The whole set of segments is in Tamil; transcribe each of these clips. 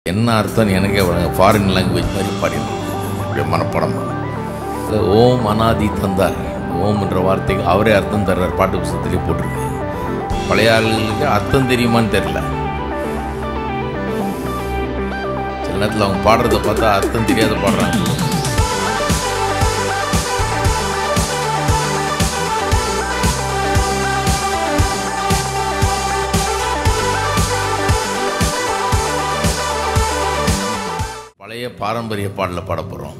என்ன அர்த்தம் எனக்கே வழங்க ஃபாரின் லாங்குவேஜ் மாதிரி பாடினோம் அப்படியே மனப்படம் ஓம் அனாதி தந்தார் ஓம்ன்ற வார்த்தைக்கு அவரே அர்த்தம் தர்றார் பாட்டு புத்தகத்திலே போட்டிருக்கு பழைய ஆளுகளுக்கு அர்த்தம் தெரியுமான்னு தெரியல சில நேரத்தில் அவங்க பாடுறத பார்த்தா அர்த்தம் தெரியாத பாடுறாங்க பழைய பாரம்பரிய பாடலை பாட போகிறோம்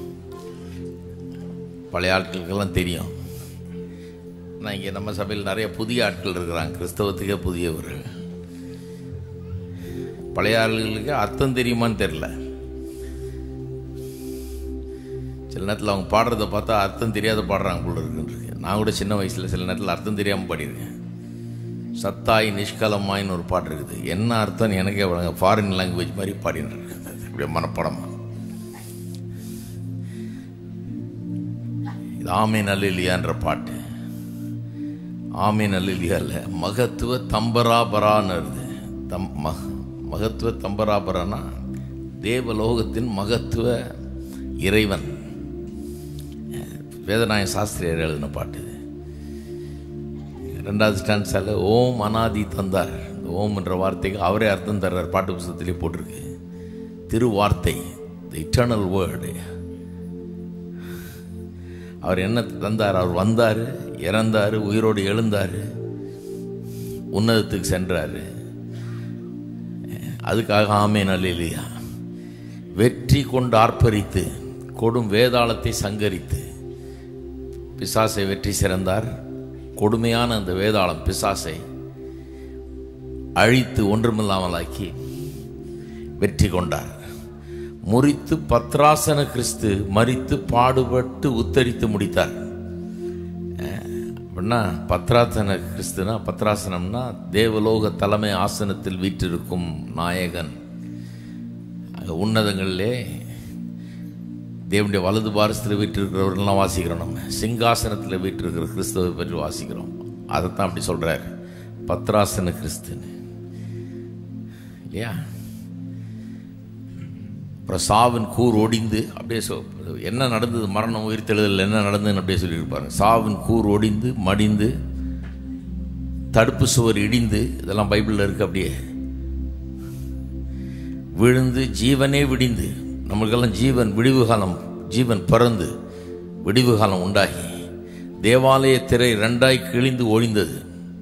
பழைய ஆட்களுக்கெல்லாம் தெரியும் ஆனால் இங்கே நம்ம சபையில் நிறைய புதிய ஆட்கள் இருக்கிறாங்க கிறிஸ்தவத்துக்கே புதியவர்கள் பழைய ஆளுகளுக்கு அர்த்தம் தெரியுமான்னு தெரில சில நேரத்தில் அவங்க பாடுறத பார்த்தா அர்த்தம் தெரியாத பாடுறாங்க போல இருக்குன்றது நான் கூட சின்ன வயசில் சில நேரத்தில் அர்த்தம் தெரியாமல் பாடியிருக்கேன் சத்தாய் நிஷ்கலமாயின்னு ஒரு பாட்டு இருக்குது என்ன அர்த்தம் எனக்கே வழங்க ஃபாரின் லாங்குவேஜ் மாதிரி பாடின்னு இருக்குது அப்படியே மனப்படமா இது ஆமே நல்லிலியான்ற பாட்டு ஆமே நல்லிலியால மகத்துவ தம்பராபரான்னு வருது தம் மக மகத்துவ தம்பராபரானா தேவலோகத்தின் மகத்துவ இறைவன் வேதநாய சாஸ்திரியர் எழுதின பாட்டு இது ரெண்டாவது ஸ்டான்ஸால ஓம் அனாதி தந்தார் இந்த ஓம் என்ற வார்த்தைக்கு அவரே அர்த்தம் தர்றார் பாட்டு புத்தகத்திலே போட்டிருக்கு திருவார்த்தை த இட்டர்னல் வேர்டு அவர் என்ன தந்தார் அவர் வந்தார் இறந்தார் உயிரோடு எழுந்தார் உன்னதத்துக்கு சென்றார் அதுக்காக ஆமே இல்லையா வெற்றி கொண்டு ஆர்ப்பரித்து கொடும் வேதாளத்தை சங்கரித்து பிசாசை வெற்றி சிறந்தார் கொடுமையான அந்த வேதாளம் பிசாசை அழித்து ஒன்றுமில்லாமலாக்கி வெற்றி கொண்டார் முறித்து பத்ராசன கிறிஸ்து மறித்து பாடுபட்டு உத்தரித்து முடித்தார் அஹ், அப்படின்னா பத்ராசன கிறிஸ்துனா பத்ராசனம்னா தேவலோக தலைமை ஆசனத்தில் வீற்றிருக்கும் நாயகன் அங்க உன்னதங்களிலே தேவனுடைய வலது பாரசத்தில் வீற்றிருக்கிறவர்கள்லாம் வாசிக்கிறோம் நம்ம சிங்காசனத்தில் வீற்றிருக்கிற கிறிஸ்துவை பற்றி வாசிக்கிறோம் அதைத்தான் அப்படி சொல்றார் பத்ராசன கிறிஸ்துன்னு இல்லையா அப்புறம் சாவின் கூர் ஒடிந்து அப்படியே சொ என்ன நடந்தது மரணம் உயிர்த்தெழுதல் என்ன நடந்ததுன்னு அப்படியே சொல்லியிருப்பாரு சாவின் கூர் ஒடிந்து மடிந்து தடுப்பு சுவர் இடிந்து இதெல்லாம் பைபிளில் இருக்கு அப்படியே விழுந்து ஜீவனே விடிந்து நம்மளுக்கெல்லாம் ஜீவன் விடிவு காலம் ஜீவன் பிறந்து விடிவு காலம் உண்டாகி தேவாலய திரை ரெண்டாய் கிழிந்து ஒழிந்தது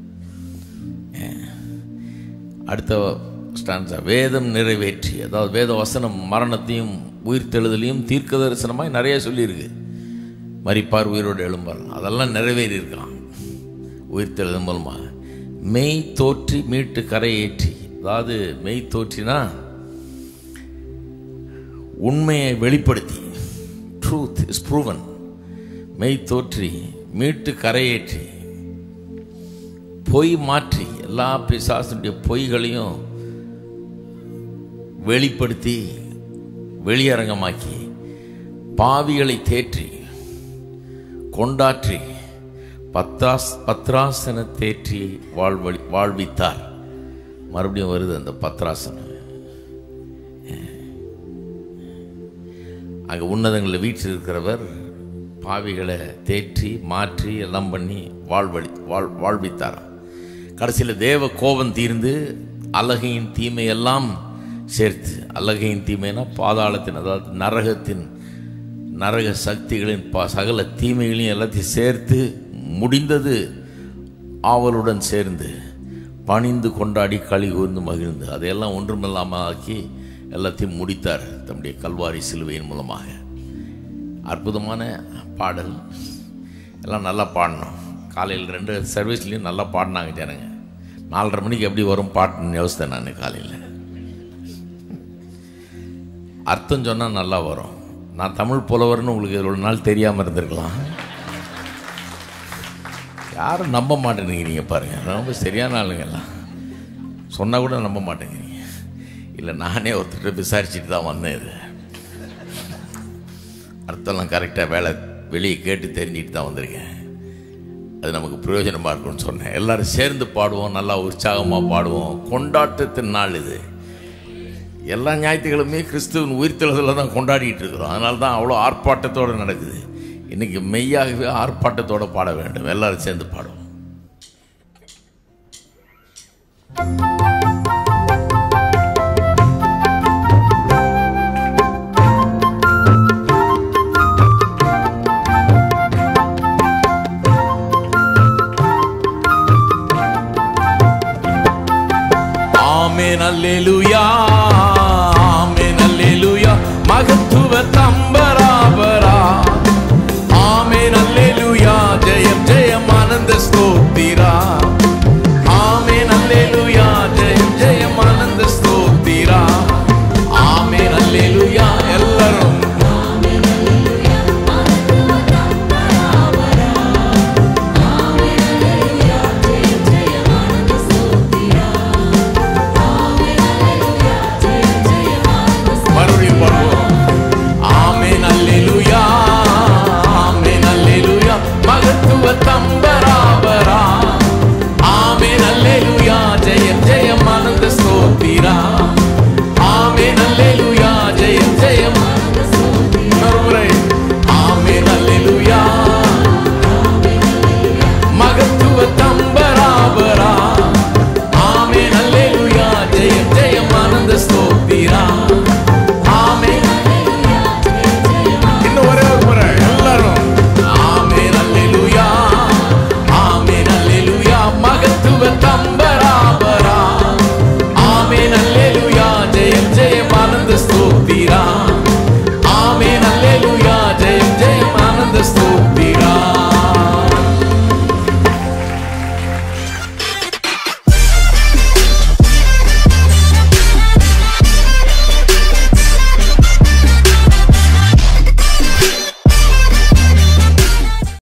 அடுத்த ஸ்டான்ஸா வேதம் நிறைவேற்றி அதாவது வேத வசனம் மரணத்தையும் உயிர்த்தெழுதலையும் தீர்க்க தரிசனமாய் நிறைய சொல்லியிருக்கு மரிப்பார் உயிரோடு எழும்பார் அதெல்லாம் நிறைவேறி இருக்கான் உயிர்த்தெழுதல் மூலமாக மெய் தோற்றி மீட்டு கரையேற்றி அதாவது மெய் தோற்றினா உண்மையை வெளிப்படுத்தி ட்ரூத் இஸ் ப்ரூவன் மெய் தோற்றி மீட்டு கரையேற்றி பொய் மாற்றி எல்லா பிசாசுடைய பொய்களையும் வெளிப்படுத்தி வெளியரங்கமாக்கி பாவிகளை தேற்றி கொண்டாற்றி பத்ராஸ் பத்ராசன தேற்றி வாழ்வழி வாழ்வித்தார் மறுபடியும் வருது அந்த பத்ராசனம் அங்கே உன்னதங்களில் வீட்டில் இருக்கிறவர் பாவிகளை தேற்றி மாற்றி எல்லாம் பண்ணி வாழ்வழி வாழ் வாழ்வித்தார் கடைசியில் தேவ கோபம் தீர்ந்து அழகையின் தீமையெல்லாம் சேர்த்து அழகையின் தீமைனா பாதாளத்தின் அதாவது நரகத்தின் நரக சக்திகளின் ப சகல தீமைகளையும் எல்லாத்தையும் சேர்த்து முடிந்தது ஆவலுடன் சேர்ந்து பணிந்து கொண்டாடி களி கூர்ந்து மகிழ்ந்து அதையெல்லாம் ஒன்றுமில்லாமல் ஆக்கி எல்லாத்தையும் முடித்தார் தம்முடைய கல்வாரி சிலுவையின் மூலமாக அற்புதமான பாடல் எல்லாம் நல்லா பாடணும் காலையில் ரெண்டு சர்வீஸ்லேயும் நல்லா பாடினாங்க ஜனங்க நாலரை மணிக்கு எப்படி வரும் பாட்டுன்னு யோசித்தேன் நான் காலையில் அர்த்தம் சொன்னால் நல்லா வரும் நான் தமிழ் புலவர்னு உங்களுக்கு இவ்வளோ நாள் தெரியாமல் இருந்திருக்கலாம் யாரும் நம்ப மாட்டேங்கிறீங்க பாருங்கள் ரொம்ப சரியான ஆளுங்கெல்லாம் சொன்னால் கூட நம்ப மாட்டேங்கிறீங்க இல்லை நானே ஒருத்தர் விசாரிச்சுட்டு தான் வந்தேன் இது அர்த்தம்லாம் கரெக்டாக வேலை வெளியே கேட்டு தெரிஞ்சுட்டு தான் வந்திருக்கேன் அது நமக்கு பிரயோஜனமாக இருக்கும்னு சொன்னேன் எல்லாரும் சேர்ந்து பாடுவோம் நல்லா உற்சாகமாக பாடுவோம் கொண்டாட்டத்தின் நாள் இது எல்லா ஞாயிற்றுக்கிழமையும் கிறிஸ்துவின் உயிர்த்தெழுதலில் தான் கொண்டாடிட்டு இருக்கிறோம் அதனால தான் அவ்வளோ ஆர்ப்பாட்டத்தோடு நடக்குது இன்னைக்கு மெய்யாகவே ஆர்ப்பாட்டத்தோடு பாட வேண்டும் எல்லாரும் சேர்ந்து பாடுவோம்